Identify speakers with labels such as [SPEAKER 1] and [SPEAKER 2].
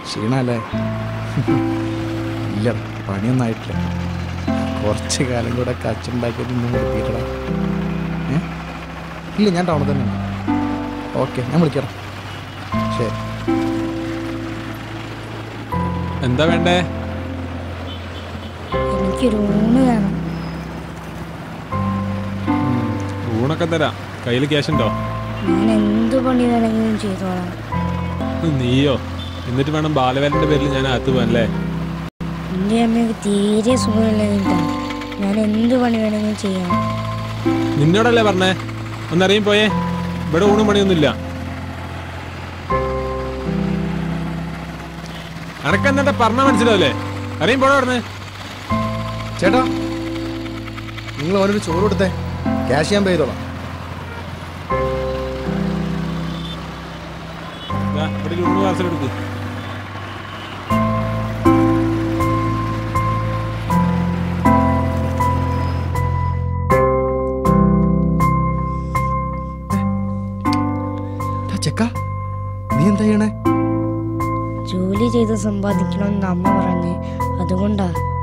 [SPEAKER 1] ക്ഷീണല്ലേ ഇല്ല പണിയൊന്നും ആയിട്ടില്ല കുറച്ച് കാലം കൂടെ കച്ചുണ്ടാക്കിയത് ഇന്നും നിർത്തിയിട്ടടാ ഏ ഇല്ല ഞാൻ ടൗണിൽ തന്നെ ഓക്കെ ഞാൻ വിളിക്കാം ശരി
[SPEAKER 2] എന്താ വേണ്ടേ
[SPEAKER 3] എനിക്കൊരു ഊണ് വേണം
[SPEAKER 2] ഊണൊക്കെ തരാം കയ്യിൽ ക്യാഷ് ഉണ്ടോ
[SPEAKER 3] ഞാൻ എന്ത് പണി വേണമെങ്കിലും ചെയ്തോളാം
[SPEAKER 2] നീയോ എന്നിട്ട് വേണം ബാലവേലന്റെ പേരിൽ ഞാൻ അകത്ത് പോകാനല്ലേ
[SPEAKER 3] എൻ്റെ അമ്മയ്ക്ക് തീരെ സുഖമില്ലാഞ്ഞിട്ടാ ഞാൻ എന്ത് പണി വേണമെങ്കിലും ചെയ്യാം
[SPEAKER 2] നിന്നോടല്ലേ പറഞ്ഞേ ഒന്നറിയും പോയേ ഇവിടെ ഊണും പണിയൊന്നുമില്ല അനക്കെന്താ പറഞ്ഞാ മനസ്സിലാവില്ലേ അറിയും പോടാ പറഞ്ഞേ
[SPEAKER 1] ചേട്ടാ നിങ്ങൾ ഓനൊരു ചോറ് കൊടുത്തേ ക്യാഷ് ഞാൻ പേ ചെയ്തോളാം
[SPEAKER 2] ദാ, ഇവിടെ ഒരു ഊണ് പാർസൽ എടുക്ക്
[SPEAKER 1] ടാ, ചെക്ക നീ എന്താ ചെയ്യണേ
[SPEAKER 3] ജോലി ചെയ്ത് സമ്പാദിക്കണമെന്ന് അമ്മ പറഞ്ഞ് അതുകൊണ്ടാ